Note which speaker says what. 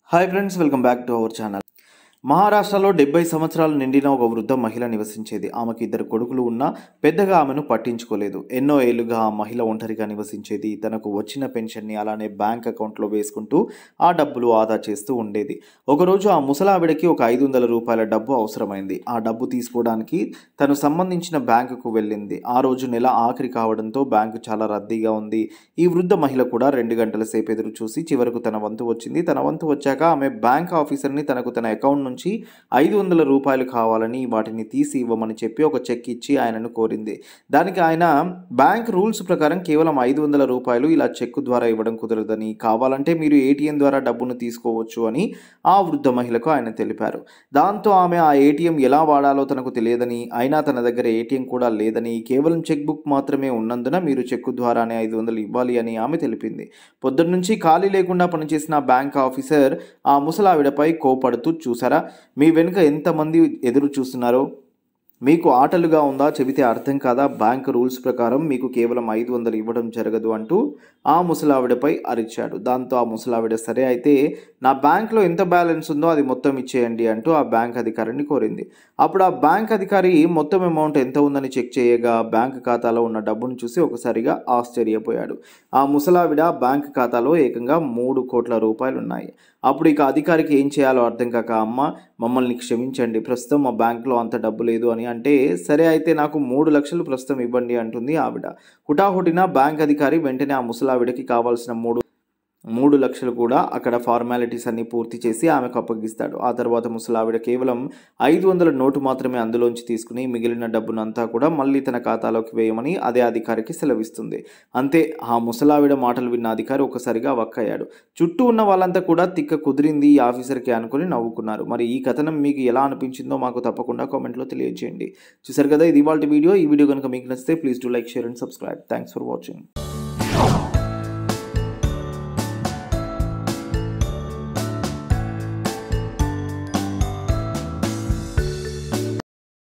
Speaker 1: hi friends welcome back to our channel మహారాష్ట్రలో డెబ్బై సంవత్సరాలు నిండిన ఒక వృద్ధ మహిళ నివసించేది ఆమెకి ఇద్దరు కొడుకులు ఉన్నా పెద్దగా ఆమెను పట్టించుకోలేదు ఎన్నో ఏళ్లుగా ఆ మహిళ ఒంటరిగా నివసించేది తనకు వచ్చిన పెన్షన్ని అలానే బ్యాంక్ అకౌంట్లో వేసుకుంటూ ఆ డబ్బులు ఆదా చేస్తూ ఉండేది ఒకరోజు ఆ ముసలావిడకి ఒక ఐదు వందల రూపాయల డబ్బు అవసరమైంది ఆ డబ్బు తీసుకోవడానికి తను సంబంధించిన బ్యాంకుకు వెళ్ళింది ఆ రోజు నెల ఆఖరి కావడంతో బ్యాంకు చాలా రద్దీగా ఉంది ఈ వృద్ధ మహిళ కూడా రెండు గంటల సేపు ఎదురు చూసి చివరకు తన వంతు వచ్చింది తన వంతు వచ్చాక ఆమె బ్యాంక్ ఆఫీసర్ని తనకు తన అకౌంట్ నుంచి ఐదు వందల రూపాయలు కావాలని వాటిని తీసి ఇవ్వమని చెప్పి ఒక చెక్ ఇచ్చి ఆయనను కోరింది దానికి ఆయన బ్యాంక్ రూల్స్ ప్రకారం కేవలం ఐదు వందల రూపాయలు ఇలా చెక్ ద్వారా ఇవ్వడం కుదరదని కావాలంటే మీరు ఏటీఎం ద్వారా డబ్బును తీసుకోవచ్చు అని ఆ వృద్ధ మహిళకు ఆయన తెలిపారు దాంతో ఆమె ఆ ఏటీఎం ఎలా వాడాలో తనకు తెలియదని అయినా తన దగ్గర ఏటీఎం కూడా లేదని కేవలం చెక్ బుక్ మాత్రమే ఉన్నందున మీరు చెక్కు ద్వారానే ఐదు వందలు ఇవ్వాలి అని ఆమె తెలిపింది పొద్దున్నుంచి ఖాళీ లేకుండా పనిచేసిన బ్యాంక్ ఆఫీసర్ ఆ ముసలావిడపై కోపడుతూ చూసారా మీ వెనుక ఎంతమంది ఎదురు చూస్తున్నారో మీకు ఆటలుగా ఉందా చెబితే అర్థం కాదా బ్యాంక్ రూల్స్ ప్రకారం మీకు కేవలం ఐదు వందలు ఇవ్వడం జరగదు అంటూ ఆ ముసలావిడపై అరిచాడు దాంతో ఆ ముసలావిడ సరే అయితే నా బ్యాంక్లో ఎంత బ్యాలెన్స్ ఉందో అది మొత్తం ఇచ్చేయండి అంటూ ఆ బ్యాంక్ అధికారిని కోరింది అప్పుడు ఆ బ్యాంక్ అధికారి మొత్తం అమౌంట్ ఎంత ఉందని చెక్ చేయగా బ్యాంక్ ఖాతాలో ఉన్న డబ్బును చూసి ఒకసారిగా ఆశ్చర్యపోయాడు ఆ ముసలావిడ బ్యాంక్ ఖాతాలో ఏకంగా మూడు కోట్ల రూపాయలు ఉన్నాయి అప్పుడు ఇక అధికారికి ఏం చేయాలో అర్థం కాక అమ్మ మమ్మల్ని క్షమించండి ప్రస్తుతం మా బ్యాంక్లో అంత డబ్బు లేదు అని అంటే సరే అయితే నాకు మూడు లక్షలు ప్రస్తుతం ఇవ్వండి అంటుంది ఆవిడ హుటాహుటిన బ్యాంక్ అధికారి వెంటనే ఆ ముసలావిడకి కావాల్సిన మూడు మూడు లక్షలు కూడా అక్కడ ఫార్మాలిటీస్ అన్ని పూర్తి చేసి ఆమెకు అప్పగిస్తాడు ఆ తర్వాత ముసలావిడ కేవలం ఐదు వందల నోటు మాత్రమే అందులోంచి తీసుకుని మిగిలిన డబ్బును అంతా కూడా మళ్ళీ తన ఖాతాలోకి వేయమని అదే అధికారికి సెలవిస్తుంది అంతే ఆ ముసలావిడ మాటలు విన్న అధికారి ఒకసారిగా వక్కయ్యాడు చుట్టూ ఉన్న వాళ్ళంతా కూడా తిక్క కుదిరింది ఈ ఆఫీసర్కి అనుకుని నవ్వుకున్నారు మరి ఈ కథనం మీకు ఎలా అనిపించిందో మాకు తప్పకుండా కామెంట్లో తెలియజేయండి చూసారు కదా ఇది ఇవాళ వీడియో ఈ వీడియో కనుక మీకు నచ్చితే please to like share and subscribe thanks for watching